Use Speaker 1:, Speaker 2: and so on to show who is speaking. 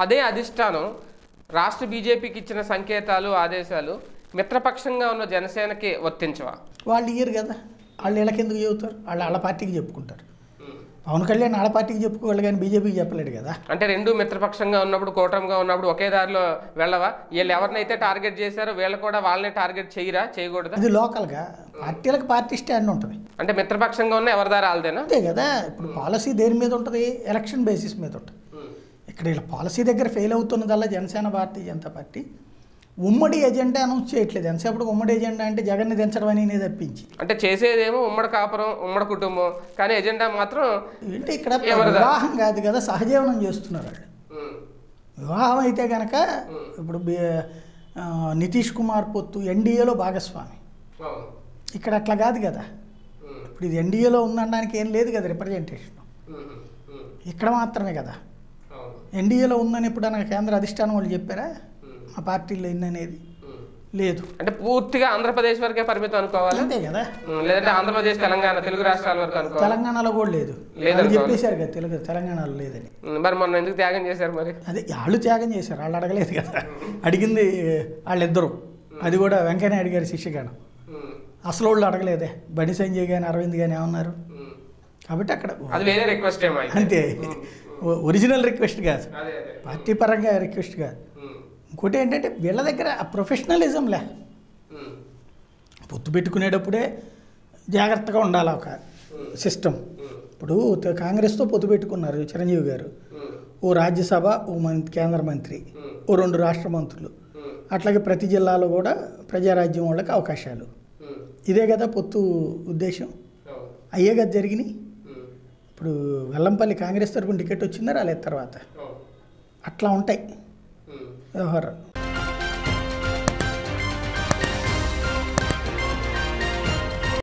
Speaker 1: అదే అధిష్టానం రాష్ట్ర బీజేపీకి ఇచ్చిన సంకేతాలు ఆదేశాలు మిత్రపక్షంగా ఉన్న జనసేనకి వర్తించవా
Speaker 2: వాళ్ళు ఇయ్యరు కదా వాళ్ళు వీళ్ళకి ఎందుకు చెబుతారు వాళ్ళు వాళ్ళ పార్టీకి చెప్పుకుంటారు పవన్ కళ్యాణ్ వాళ్ళ పార్టీకి చెప్పుకోవాలి కానీ బీజేపీకి చెప్పలేడు కదా
Speaker 1: అంటే రెండు మిత్రపక్షంగా ఉన్నప్పుడు కూటమిగా ఉన్నప్పుడు ఒకే దారిలో వెళ్ళవా వీళ్ళు ఎవరినైతే టార్గెట్ చేశారో వీళ్ళు కూడా వాళ్ళని టార్గెట్ చేయరా చేయకూడదా
Speaker 2: అది లోకల్గా పార్టీలకు పార్టీ స్టాండ్ ఉంటుంది
Speaker 1: అంటే మిత్రపక్షంగా ఉన్న ఎవరి దారి ఆల్దేనా
Speaker 2: అంతే కదా ఇప్పుడు పాలసీ దేని మీద ఉంటుంది ఎలక్షన్ బేసిస్ మీద ఉంటుంది ఇక్కడ వీళ్ళ పాలసీ దగ్గర ఫెయిల్ అవుతున్నదల్లా జనసేన భారతీయ జనతా పార్టీ ఉమ్మడి ఎజెండా అనౌన్స్ చేయట్లేదు ఎంతసేపు ఉమ్మడి ఎజెండా అంటే జగన్ని దించడం అనేది తప్పించి
Speaker 1: అంటే చేసేదేమో ఉమ్మడి కాపురం ఉమ్మడి కుటుంబం కానీ ఎజెండా మాత్రం
Speaker 2: అంటే ఇక్కడ
Speaker 1: ఎవరిదా?
Speaker 2: వివాహం కాదు కదా సహజీవనం చేస్తున్నారు వాళ్ళు
Speaker 1: ఉమ్,
Speaker 2: వివాహం అయితే కనుక ఇప్పుడు బి- ఆ, నితీష్ కుమార్ పొత్తు ఎన్డీఏలో భాగస్వామి
Speaker 1: అవును.
Speaker 2: ఇక్కడ అట్లా కాదు కదా
Speaker 1: ఉమ్,
Speaker 2: ఇప్పుడు ఇది ఎన్డీఏలో ఉందనడానికి ఏం లేదు కదా రిప్రజెంటేషన్
Speaker 1: ఉమ్, ఉమ్,
Speaker 2: ఇక్కడ మాత్రమే కదా
Speaker 1: అవును.
Speaker 2: ఎన్డీఏలో ఉందని ఎప్పుడైనా కేంద్ర అధిష్టానం వాళ్ళు చెప్పారా
Speaker 1: ఉమ్,
Speaker 2: మా పార్టీలో ఎన్ననేది
Speaker 1: ఉమ్.
Speaker 2: లేదు
Speaker 1: అంటే పూర్తిగా ఆంధ్రప్రదేశ్ వరకే పరిమితం అనుకోవాలి
Speaker 2: అంతే కదా
Speaker 1: లేదంటే ఆంధ్రప్రదేశ్ తెలంగాణ తెలుగు రాష్ట్రాల వరకు అనుకోవాలి
Speaker 2: తెలంగాణలో కూడా లేదు
Speaker 1: లేదనుకోవాలి.
Speaker 2: వాళ్ళు చెప్పేశారు కదా తెలుగు తెలంగాణలో లేదని
Speaker 1: ఉమ్, మరి మొన్న ఎందుకు త్యాగం చేశారు మరి
Speaker 2: అదే వాళ్ళు త్యాగం చేశారు వాళ్ళు అడగలేదు కదా అడిగింది వాళ్ళిద్దరు అది కూడా వెంకయ్యనాయుడు గారి శిష్యగానం
Speaker 1: ఉమ్,
Speaker 2: అసలు వాళ్ళు అడగలేదే బండి సంజయ్ కానీ అరవింద్ కానీ ఏమన్నారు
Speaker 1: ఉమ్.
Speaker 2: కాబట్టి అక్కడ
Speaker 1: అది వేరే రిక్వెస్ట్ ఏమో అయితే.
Speaker 2: అంతే ఒ- ఒరిజినల్ రిక్వెస్ట్ కాదు
Speaker 1: అదే అదే
Speaker 2: పార్టీ పరంగా రిక్వెస్ట్ కాదు
Speaker 1: ఉమ్,
Speaker 2: ఇంకోటి ఏంటంటే వీళ్ళ దగ్గర ఆ ప్రొఫెషనలిజంలే
Speaker 1: ఉమ్,
Speaker 2: పొత్తు పెట్టుకునేటప్పుడే జాగ్రత్తగా ఉండాలి ఒక సిస్టమ్
Speaker 1: ఉమ్,
Speaker 2: ఇప్పుడు త- కాంగ్రెస్తో పొత్తు పెట్టుకున్నారు చిరంజీవి గారు
Speaker 1: ఉమ్,
Speaker 2: ఓ రాజ్యసభ ఓ మంత్రి కేంద్ర మంత్రి
Speaker 1: ఉమ్,
Speaker 2: ఓ రెండు రాష్ట్ర మంత్రులు
Speaker 1: ఉమ్,
Speaker 2: అట్లాగే ప్రతి జిల్లాలో కూడా ప్రజారాజ్యం వాళ్ళకి అవకాశాలు
Speaker 1: ఉమ్,
Speaker 2: ఇదే కదా పొత్తు ఉద్దేశం
Speaker 1: అవును.
Speaker 2: అయ్యే కదా జరిగినాయి
Speaker 1: ఉమ్,
Speaker 2: ఇప్పుడు వెల్లంపల్లి కాంగ్రెస్ తరపున టికెట్ వచ్చిందా రాలేదు తర్వాత
Speaker 1: అవును.
Speaker 2: అట్లా ఉంటాయి
Speaker 1: ఉమ్.
Speaker 2: వ్యవహారాలు